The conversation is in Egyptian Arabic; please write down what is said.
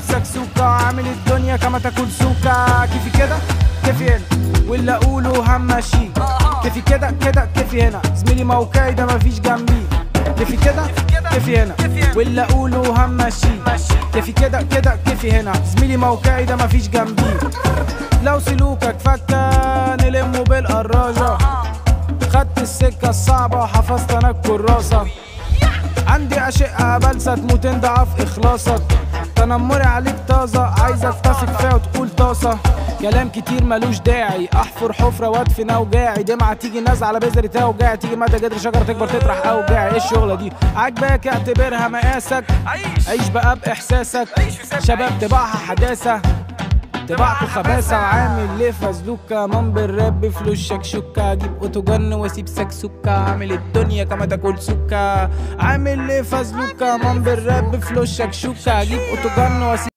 سكسوكة عامل الدنيا كما تاكل سوكا كيفي كده كيفي هنا واللي اقوله همشي كيفي كده كده كيفي هنا زميلي موقعي ده مفيش جنبي كيفي كده كيفي هنا واللي اقوله همشي كيفي كده كده كيفي هنا زميلي موقعي ده مفيش جنبي لو سلوكك فكة نلمه بالقراجة خدت السكة الصعبة وحفظت انا الكراسة عندي أشقة بلسة تموت ضعف إخلاصك تنمري عليك طازة عايزك تثق فيها وتقول طاسة كلام كتير ملوش داعي احفر حفرة وادفن اوجاعي دمعة تيجي نازعة على بذرة اوجاعي تيجي مدى جدر شجرة تكبر تطرح اوجاعي ايه الشغلة دي عاجباك اعتبرها مقاسك عيش بقى باحساسك شباب طباعها حداثة طباعته خباثة وعامل ليه فزلوكة من بالراب بفلوس شكشوكة اجيب اوتوجن واسيب سكسوكة عامل الدنيا كما تاكل سكة عامل ليه فزلوكة من بالراب بفلوس شكشوكة اجيب اوتوجن واسيب